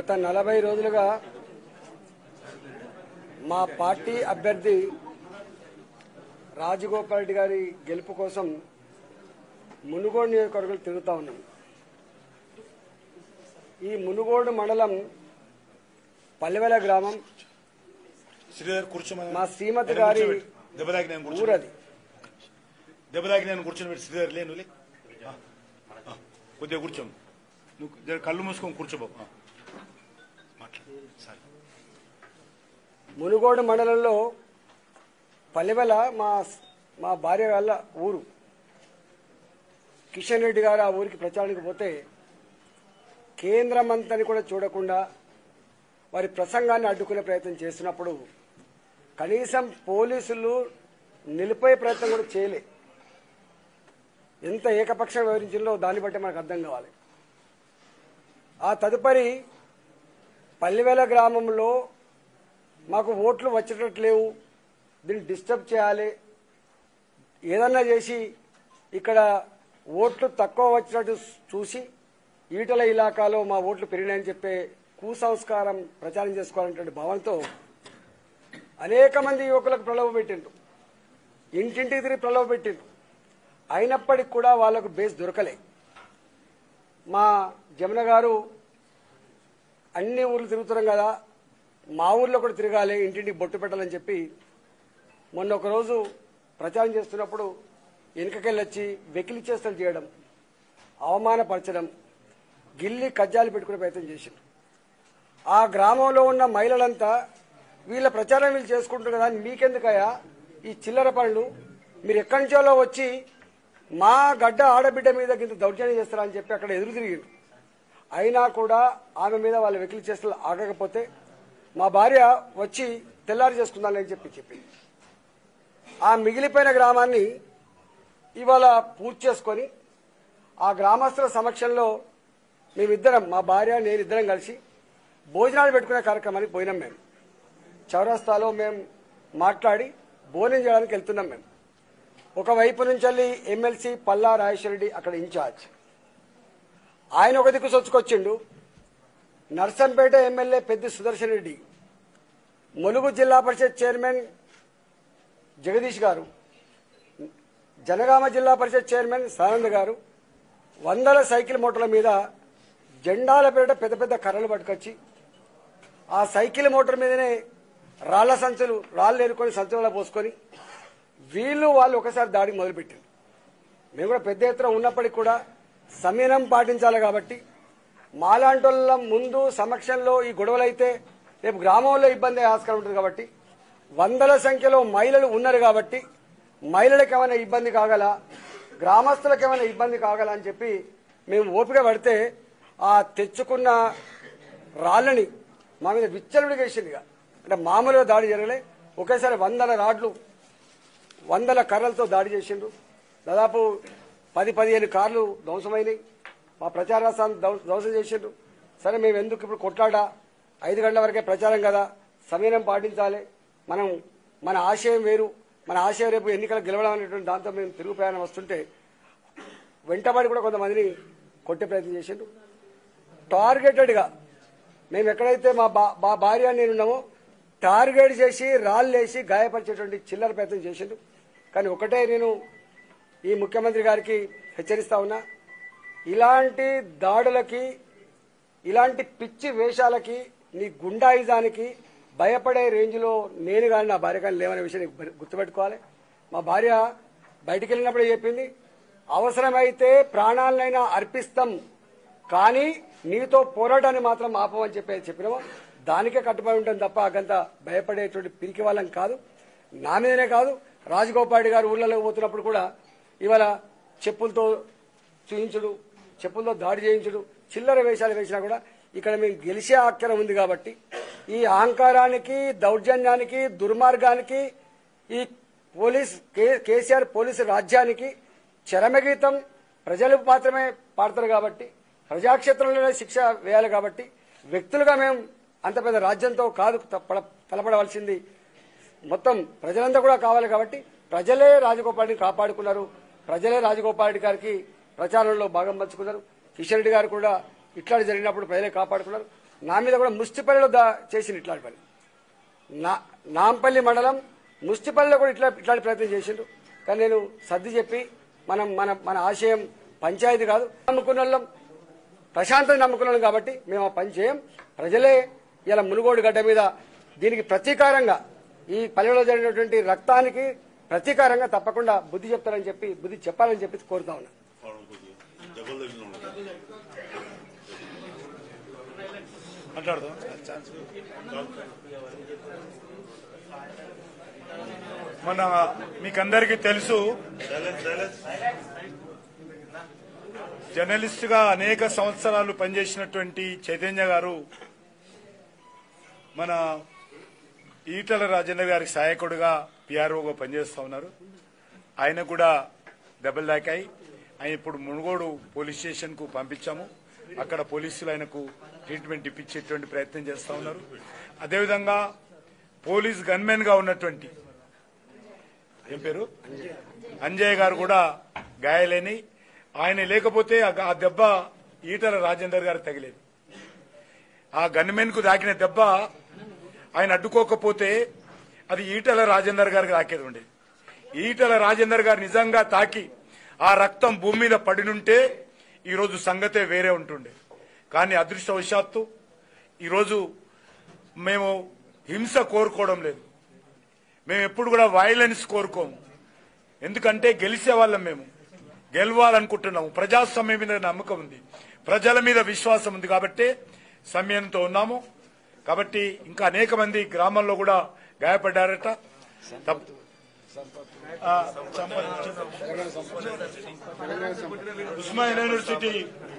గత నలభై రోజులుగా మా పార్టీ అభ్యర్థి రాజగోపాల్ రెడ్డి గారి గెలుపు కోసం మునుగోడు నియోజకవర్గాలు తిరుగుతా ఉన్నాం ఈ మునుగోడు మండలం పల్లెవెల గ్రామం శ్రీధర్ కూర్చోమని మా శ్రీమతి ఆయన గారి కూర్చోబెట్టు. దెబ్బలాగి నేను కూర్చో ఊరది దెబ్బలాగి నేను కూర్చొని పెట్టి శ్రీధర్ లేను లే ఆ, ఆ, కొద్దిగా కూర్చో నువ్వు జర కళ్ళు మూసుకొని కూర్చోబాబు ఆ. మాట్లాడు సరే మునుగోడు మండలంలో పల్లెవెల మా మా భార్య వాళ్ళ ఊరు కిషన్ రెడ్డి గారు ఆ ఊరికి ప్రచారానికి పోతే కేంద్ర మంత్రిని కూడా చూడకుండా వారి ప్రసంగాన్ని అడ్డుకునే ప్రయత్నం చేస్తున్నప్పుడు కనీసం పోలీసులు నిలిపే ప్రయత్నం కూడా చేయలే ఎంత ఏకపక్షంగా వివరించిందో దాన్ని బట్టి మనకు అర్థం కావాలి ఆ తదుపరి పల్లెవేల గ్రామంలో మాకు ఓట్లు వచ్చేటట్టు లేవు దీన్ని డిస్టర్బ్ చేయాలి ఏదన్నా చేసి ఇక్కడ ఓట్లు తక్కువ వచ్చినట్టు చూసి ఈటల ఇలాకాలో మా ఓట్లు పెరిగినాయని చెప్పే కుసంస్కారం ప్రచారం చేసుకోవాలనేటువంటి భావనతో అనేక మంది యువకులకు ప్రలోభ పెట్టిండ్రు ఇంటింటికి తిరిగి ప్రలోభ పెట్టిండ్రు అయినప్పటికీ కూడా వాళ్ళకు బేస్ దొరకలే మా జమున గారు అన్ని ఊర్లు తిరుగుతున్నాం కదా మా ఊర్లో కూడా తిరగాలి ఇంటింటికి బొట్టు పెట్టాలని చెప్పి మొన్న ఒక రోజు ప్రచారం చేస్తున్నప్పుడు వెనుకకెళ్ళి వచ్చి వెకిలి చేష్టలు చేయడం అవమానపరచడం గిల్లి కజ్జాలు పెట్టుకునే ప్రయత్నం చేసిండు ఆ గ్రామంలో ఉన్న మహిళలంతా వీళ్ళ ప్రచారం వీళ్ళు చేసుకుంటారు కదా మీకెందుకయ్యా ఈ చిల్లర పనులు మీరు ఎక్కడి నుంచో వచ్చి మా గడ్డ ఆడబిడ్డ మీద కింద దౌర్జన్యం చేస్తారని చెప్పి అక్కడ ఎదురు తిరిగిండు అయినా కూడా ఆమె మీద వాళ్ళ వెకిలి చేష్టలు ఆగకపోతే మా భార్య వచ్చి తెల్లారి చేసుకుందానని చెప్పి చెప్పింది ఆ మిగిలిపోయిన గ్రామాన్ని ఇవాళ పూర్తి చేసుకొని ఆ గ్రామస్తుల సమక్షంలో మేమిద్దరం మా భార్య నేను ఇద్దరం కలిసి భోజనాలు పెట్టుకునే కార్యక్రమానికి పోయినాం మేము చౌరస్తాలో మేము మాట్లాడి భోజనం చేయడానికి వెళ్తున్నాం మేము ఒకవైపు నుంచి వెళ్ళి ఎమ్మెల్సీ పల్లా రాజేశ్వరరెడ్డి అక్కడ ఇన్ఛార్జ్ ఆయన ఒక దిక్కు సొచ్చుకొచ్చిండు నర్సంపేట ఎమ్మెల్యే పెద్ది సుదర్శన్ రెడ్డి ములుగు జిల్లా పరిషత్ చైర్మన్ జగదీష్ గారు జనగామ జిల్లా పరిషత్ చైర్మన్ సానంద్ గారు వందల సైకిల్ మోటార్ల మీద జెండాల పేరిట పెద్ద పెద్ద కర్రలు పట్టుకొచ్చి ఆ సైకిల్ మోటార్ మీదనే రాళ్ల సంచులు రాళ్ళు ఏరుకొని సంచులలో పోసుకొని వీళ్ళు వాళ్ళు ఒకసారి దాడికి మొదలుపెట్టారు మేము కూడా పెద్ద ఎత్తున ఉన్నప్పటికీ కూడా సమీనం పాటించాలి కాబట్టి మాలాంటోళ్ళ ముందు సమక్షంలో ఈ గొడవలైతే రేపు గ్రామంలో ఇబ్బంది అయ్యే ఆస్కారం ఉంటుంది కాబట్టి వందల సంఖ్యలో మహిళలు ఉన్నారు కాబట్టి మహిళలకు ఏమైనా ఇబ్బంది కాగల గ్రామస్తులకు ఏమైనా ఇబ్బంది కాగల అని చెప్పి మేము ఓపిక పడితే ఆ తెచ్చుకున్న రాళ్ళని మా మీద విచ్చలుడిగా వేసింది ఇక. అంటే మామూలుగా దాడి జరగలే ఒకేసారి వందల రాడ్లు వందల కర్రలతో దాడి చేసిండ్రు దాదాపు పది పదిహేను కార్లు ధ్వంసమైనవి మా ప్రచార రసాన్ని ధ్వం- ధ్వంసం చేసిండ్రు సరే మేము ఎందుకు ఇప్పుడు కొట్లాడా ఐదు గంటల వరకే ప్రచారం కదా సమయం పాటించాలి మనం మన ఆశయం వేరు మన ఆశయం రేపు ఎన్నికలు గెలవడం అనేటువంటి దాంతో మేము తిరుగు ప్రయాణం వస్తుంటే వెంటబడి కూడా కొంతమందిని కొట్టే ప్రయత్నం చేసిండ్రు టార్గెటెడ్గా మేము ఎక్కడైతే మా బా మా భార్య నేను ఉన్నామో టార్గెట్ చేసి రాళ్ళేసి గాయపరిచేటువంటి చిల్లర ప్రయత్నం చేసిండు కానీ ఒకటే నేను ఈ ముఖ్యమంత్రి గారికి హెచ్చరిస్తా ఉన్నా ఇలాంటి దాడులకి ఇలాంటి పిచ్చి వేషాలకి నీ గుండాయిజానికి భయపడే రేంజ్లో నేను కానీ నా భార్య కానీ లేవనే విషయం నీకు గుర్తు- గుర్తుపెట్టుకోవాలి మా భార్య బయటికి వెళ్ళినప్పుడే చెప్పింది అవసరమైతే ప్రాణాలనైనా అర్పిస్తాం కానీ నీతో పోరాటాన్ని మాత్రం ఆపమని చెప్పి చెప్పినాము దానికే కట్టుబడి ఉంటాం తప్ప అకంత భయపడేటువంటి పిరికి వాళ్ళం కాదు నా మీదనే కాదు రాజగోపాల్ రెడ్డి గారు ఊళ్ళలో పోతున్నప్పుడు కూడా ఇవాళ చెప్పులతో చూయించుడు చెప్పులతో దాడి చేయించుడు చిల్లర వేషాలు వేసినా కూడా ఇక్కడ మేము గెలిచే ఆఖ్యానం ఉంది కాబట్టి ఈ అహంకారానికి దౌర్జన్యానికి దుర్మార్గానికి ఈ పోలీస్ కే- కేసీఆర్ పోలీసు రాజ్యానికి చరమగీతం ప్రజలు మాత్రమే పాడతారు కాబట్టి ప్రజాక్షేత్రంలోనే శిక్ష వేయాలి కాబట్టి వ్యక్తులుగా మేము అంత పెద్ద రాజ్యంతో కాదు తప్ప- తలపడవలసింది మొత్తం ప్రజలంతా కూడా కావాలి కాబట్టి ప్రజలే రాజగోపాల్ని కాపాడుకున్నారు ప్రజలే రాజగోపాల్ రెడ్డి గారికి ప్రచారంలో భాగం పంచుకున్నారు కిషన్ రెడ్డి గారు కూడా ఇట్లా జరిగినప్పుడు ప్రజలే కాపాడుకున్నారు నా మీద కూడా ముష్టిపల్లిలో దా చేసిండు ఇట్లాంటి పని నా నాంపల్లి మండలం ముష్టిపల్లిలో కూడా ఇట్లా ఇట్లాంటి ప్రయత్నం చేసిండు కానీ నేను సర్ది చెప్పి మనం మన మన ఆశయం పంచాయతీ కాదు నమ్ముకున్న వాళ్ళం ప్రశాంతత నమ్ముకున్న వాళ్ళం కాబట్టి మేము ఆ పని చేయం ప్రజలే ఇలా మునుగోడు గడ్డ మీద దీనికి ప్రతీకారంగా ఈ పల్లెలో జరిగినటువంటి రక్తానికి ప్రతీకారంగా తప్పకుండా బుద్ధి చెప్తారని చెప్పి బుద్ధి చెప్పాలని చెప్పి కోరుతా ఉన్నా మాట్లాడదాం ఛాన్స్ మన మీకందరికీ తెలుసు జర్నలిస్ట్ గా అనేక సంవత్సరాలు పనిచేసినటువంటి చైతన్య గారు మన ఈటల రాజేందర్ గారికి సహాయకుడుగా పిఆర్ఓగా పనిచేస్తా ఉన్నారు ఆయన కూడా దెబ్బలు తాకాయి ఆయన ఇప్పుడు మునుగోడు పోలీస్ స్టేషన్ కు పంపించాము అక్కడ పోలీసులు ఆయనకు ట్రీట్మెంట్ ఇప్పించేటువంటి ప్రయత్నం చేస్తా ఉన్నారు అదేవిధంగా పోలీస్ గన్మెన్ గా ఉన్నటువంటి ఏం పేరు అంజయ్ గారు కూడా గాయాలేని ఆయన లేకపోతే ఆ గ- ఆ దెబ్బ ఈటల రాజేందర్ గారు తగిలేదు ఆ గన్మెన్ కు తాకిన దెబ్బ ఆయన అడ్డుకోకపోతే అది ఈటల రాజేందర్ గారికి తాకేది ఉండేది ఈటల రాజేందర్ గారు నిజంగా తాకి ఆ రక్తం భూమి మీద పడినుంటే ఈరోజు సంగతే వేరే ఉంటుండే కానీ అదృష్టవశాత్తు ఈరోజు మేము హింస కోరుకోవడం లేదు మేము ఎప్పుడు కూడా వైలెన్స్ కోరుకోము ఎందుకంటే గెలిచే వాళ్ళం మేము గెలవాలనుకుంటున్నాము ప్రజాస్వామ్యం మీద నమ్మకం ఉంది ప్రజల మీద విశ్వాసం ఉంది కాబట్టి సమయంతో ఉన్నాము కాబట్టి ఇంకా అనేక మంది గ్రామాల్లో కూడా గాయపడ్డారట తప్ప- ఆ, సంపత్ ఉస్మానియా యూనివర్సిటీ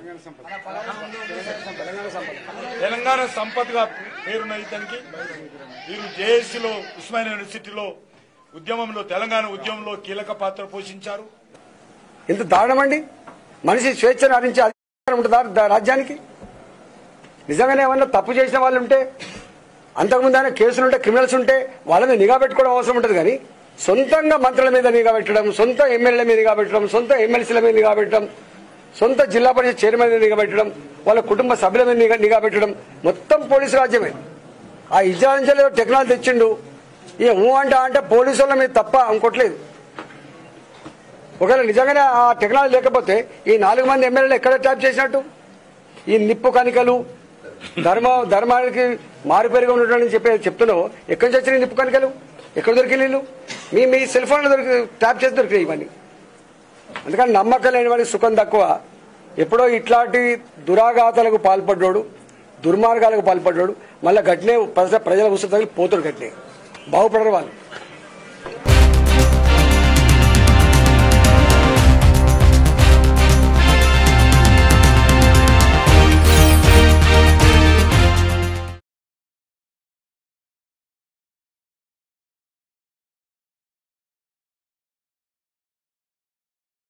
తెలంగాణ సంపత్గా పేరున్న ఇతనికి వీరు జేఏసీలో ఉస్మానియా యూనివర్సిటీలో ఉద్యమంలో తెలంగాణ ఉద్యమంలో కీలక పాత్ర పోషించారు ఎంత దారుణమండి మనిషి స్వేచ్ఛను హరించే అధికారం ఉంటుందా దా- రాజ్యానికి నిజంగానే ఏమన్నా తప్పు చేసిన వాళ్ళు ఉంటే అంతకుముందు అయినా కేసులు ఉంటే క్రిమినల్స్ ఉంటే వాళ్ళ మీద నిఘా పెట్టుకోవడం అవసరం ఉంటుంది కానీ సొంతంగా మంత్రుల మీద నిఘా పెట్టడం సొంత ఎమ్మెల్యేల మీద నిఘా పెట్టడం సొంత ఎమ్మెల్సీల మీద నిఘా పెట్టడం సొంత జిల్లా పరిషత్ చైర్మన్ మీద నిఘా పెట్టడం వాళ్ళ కుటుంబ సభ్యుల మీద నిఘా- నిఘా పెట్టడం మొత్తం పోలీసు రాజ్యమే ఆ ఇజ్రాయించలే టెక్నాలజీ తెచ్చిండు ఇక ఊ అంట అంటే పోలీసు వాళ్ళ మీద తప్ప ఇంకోట్లేదు ఒకవేళ నిజంగానే ఆ టెక్నాలజీ లేకపోతే ఈ నాలుగు మంది ఎమ్మెల్యేలు ఎక్కడ ట్యాప్ చేసినట్టు ఈ నిప్పు కణికలు ధర్మ ధర్మానికి మారుపేరుగా ఉన్నటువంటి చెప్పే చెప్తున్నావు ఎక్కడి నుంచి వచ్చినాయి నిప్పు కణికలు ఎక్కడ దొరికి నీళ్ళు మీ మీ సెల్ ఫోన్లో దొరికి ట్యాప్ చేసి దొరికినాయి ఇవన్నీ అందుకని నమ్మకం లేని వాడికి సుఖం తక్కువ ఎప్పుడో ఇట్లాంటి దురాఘాతాలకు పాల్పడ్డాడు దుర్మార్గాలకు పాల్పడ్డాడు మళ్ళీ గట్టినే ప్రజల ప్రజల ఉసురు తగిలి పోతాడు గట్టినే బాగుపడరు వాళ్ళు